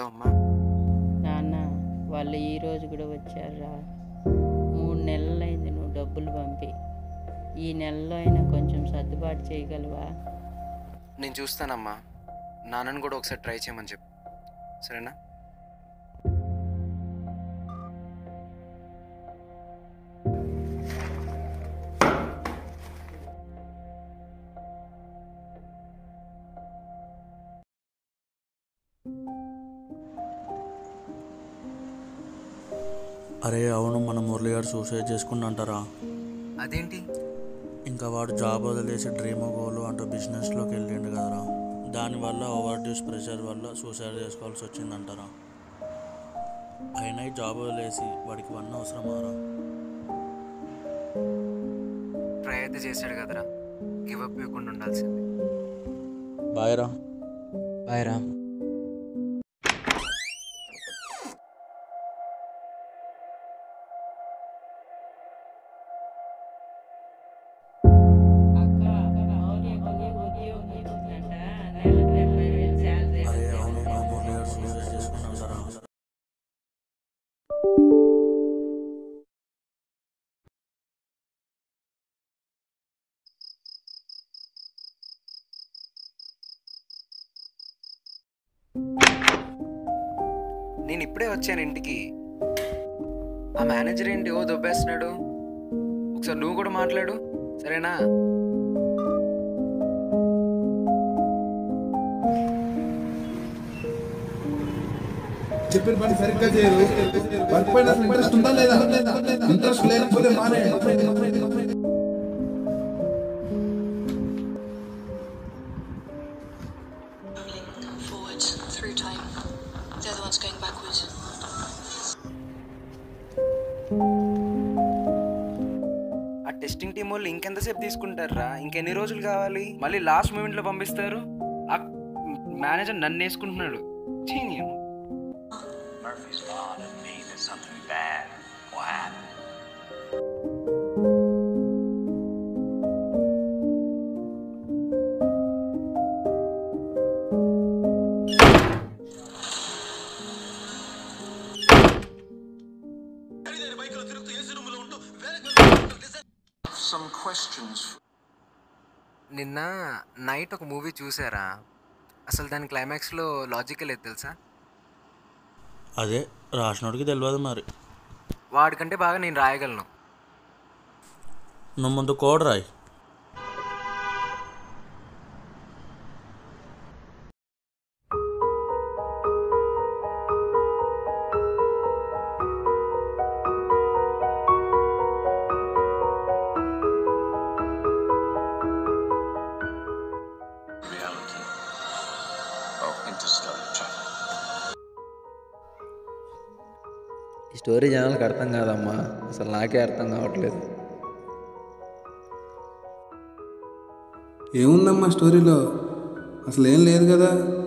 Hello అమ్మా నాన్న వాళ్ళు ఈ రోజు కూడా వచ్చారా మూడు నెలలైంది నువ్వు డబ్బులు పంపి ఈ నెలలో అయినా కొంచెం సర్దుబాటు చేయగలవా నేను చూస్తానమ్మా నాన్నని కూడా ఒకసారి ట్రై చేయమని చెప్పు సరేనా అరే అవును మన మురళి గారు సూసైడ్ చేసుకుని అంటారా అదేంటి ఇంకా వాడు జాబ్ వదిలేసి డ్రీమ్ గోలు అంటూ బిజినెస్లోకి వెళ్ళిండు కదరా దానివల్ల ఓవర్ డ్యూస్ ప్రెషర్ వల్ల సూసైడ్ చేసుకోవాల్సి వచ్చిందంటారా అయినా ఈ జాబ్ వదిలేసి వాడికి వన్ అవసరమారా ట్రై అయితే చేశాడు కదరా గివ్ అప్ ఇవ్వకుండా ఉండాల్సింది బాయ్ రా బాయ్ రా అరే అవును మా మురళి గారు సూసైడ్ చేసుకుని అంటారా నేను ఇప్పుడే వచ్చాను ఇంటికి ఆ మేనేజర్ ఏంటి ఓ దొబ్బేస్తున్నాడు ఒకసారి నువ్వు కూడా మాట్లాడు సరేనా చెప్పిన పని సరిగ్గా చేయరు వర్క్ పైన అసలు ఇంట్రెస్ట్ ఉందా లేదా ఇంట్రెస్ట్ లేకపోతే మానే forwards through time. The other one's going backwards. ఆ టెస్టింగ్ టీం వాళ్ళు ఇంకెంతసేపు తీసుకుంటారా ఇంకెన్ని రోజులు కావాలి మళ్ళీ లాస్ట్ మూమెంట్ లో పంపిస్తారు ఆ మేనేజర్ నన్ను వేసుకుంటున్నాడు ఛీ, నేను. Murphy's Law doesn't mean that something bad will happen. Some questions. నిన్న నైట్ ఒక మూవీ చూసారా అసలు దాని క్లైమాక్స్లో లాజికల్ లేదు తెలుసా అదే రాసినోడికి తెలియదు మరి వాడికంటే బాగా నేను రాయగలను నువ్వు ముందు కోడ్ రాయి reality of interstellar travel. ఈ స్టోరీ జనాలకు అర్థం కాదమ్మా అసలు నాకే అర్థం కావట్లేదు ఏముందమ్మా స్టోరీలో అసలు ఏం లేదు కదా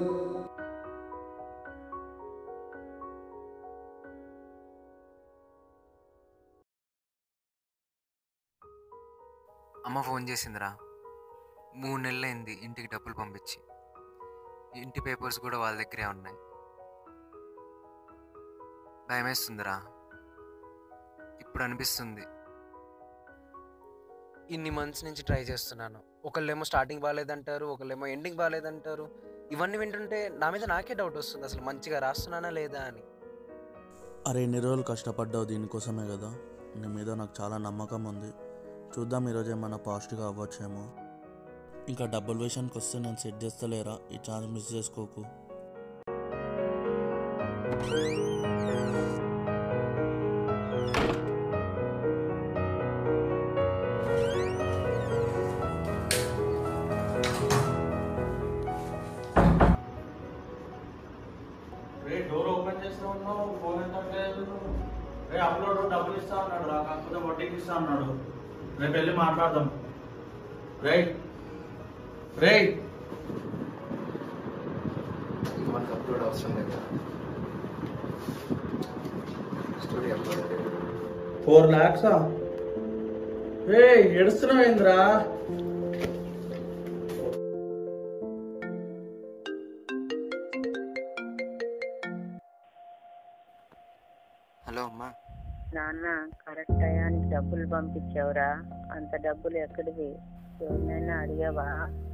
అమ్మ ఫోన్ చేసిందిరా మూడు నెలలైంది ఇంటికి డబ్బులు పంపించి ఇంటి పేపర్స్ కూడా వాళ్ళ దగ్గరే ఉన్నాయి భయమేస్తుందిరా ఇప్పుడు అనిపిస్తుంది ఇన్ని మంత్స్ నుంచి ట్రై చేస్తున్నాను ఒకళ్ళేమో స్టార్టింగ్ బాగాలేదంటారు ఒకళ్ళేమో ఎండింగ్ బాగాలేదంటారు ఇవన్నీ వింటుంటే నా మీద నాకే డౌట్ వస్తుంది అసలు మంచిగా రాస్తున్నానా లేదా అని అరే ఎన్ని రోజులు కష్టపడ్డావు దీనికోసమే కదా నీ మీద నాకు చాలా నమ్మకం ఉంది చూద్దాం ఈరోజు ఏమైనా పాజిటివ్గా అవ్వచ్చేమో ఇంకా డబ్బుల విషయానికి వస్తే నేను సెట్ చేస్తలేరా ఈ ఛాన్స్ మిస్ చేసుకోకు రే డోర్ ఓపెన్ చేస్తా ఉన్నావు ఫోన్ ఎంత లేదు రే అప్లోడ్ డబ్బులు ఇస్తా అన్నాడు రా కాకపోతే వడ్డీకి ఇస్తా అన్నాడు రేపు వెళ్ళి మాట్లాడదాం రైట్ రైట్ మనకు అప్లోడ్ అవసరం లేదు స్టోరీ అప్లోడ్ ఫోర్ ల్యాక్సా రే ఎడుస్తున్నావు ఏంద్రా నాన్న కరెక్ట్ టయానికి డబ్బులు పంపించావురా అంత డబ్బులు ఎక్కడివి ఎవరినైనా అడిగావా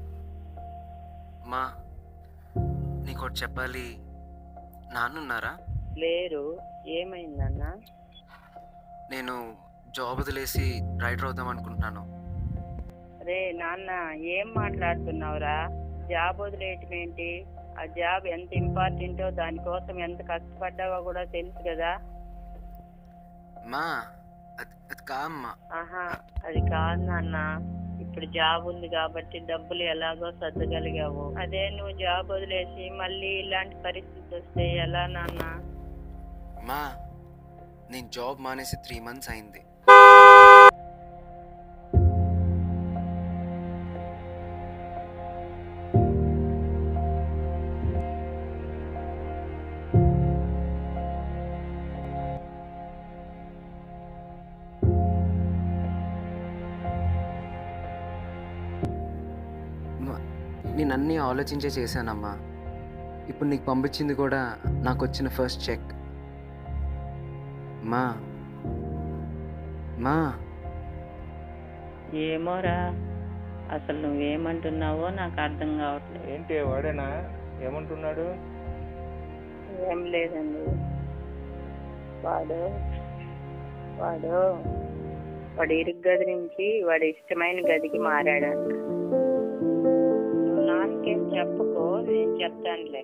మా నీకు ఒకటి చెప్పాలి నాన్నున్నారా లేరు ఏమైందన్నా నేను జాబ్ వదిలేసి రైటర్ అవుదాం అనుకుంటున్నాను రే నాన్న ఏం మాట్లాడుతున్నావురా జాబ్ వదిలేయటం ఏంటి ఆ జాబ్ ఎంత ఇంపార్టెంటో దానికోసం ఎంత కష్టపడ్డావో కూడా తెలుసు కదా మా అది అది కామ్మా ఆహా అది కాదు నాన్న ఇప్పుడు జాబ్ ఉంది కాబట్టి డబ్బులు ఎలాగో సర్దగలిగావు అదే నువ్వు జాబ్ వదిలేసి మళ్ళీ ఇలాంటి పరిస్థితి వస్తే ఎలా నాన్న మా నేను జాబ్ మానేసి త్రీ మంత్స్ అయింది మా, నేను అన్నీ ఆలోచించే చేశానమ్మా ఇప్పుడు నీకు పంపించింది కూడా నాకు వచ్చిన ఫస్ట్ చెక్ మా మా ఏమోరా అసలు నువ్వేమంటున్నావో నాకు అర్థం కావట్లేదు ఏంటి వాడేనా ఏమంటున్నాడు ఏం లేదండి వాడు వాడు వాడు ఇరుగు గది నుంచి వాడి ఇష్టమైన గదికి మారాడంట నువ్వు నాన్నకేం చెప్పకో నేను చెప్తానులే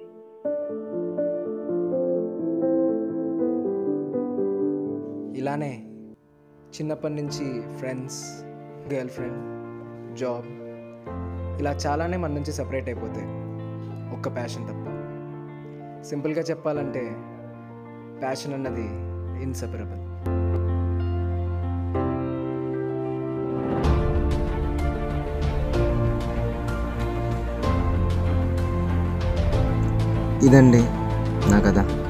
ఇలానే చిన్నప్పటి నుంచి ఫ్రెండ్స్ గర్ల్ ఫ్రెండ్ జాబ్ ఇలా చాలానే మన నుంచి సపరేట్ అయిపోతాయి ఒక్క ప్యాషన్ తప్ప సింపుల్గా చెప్పాలంటే ప్యాషన్ అన్నది ఇన్సపరబుల్ ఇదండి నా కథ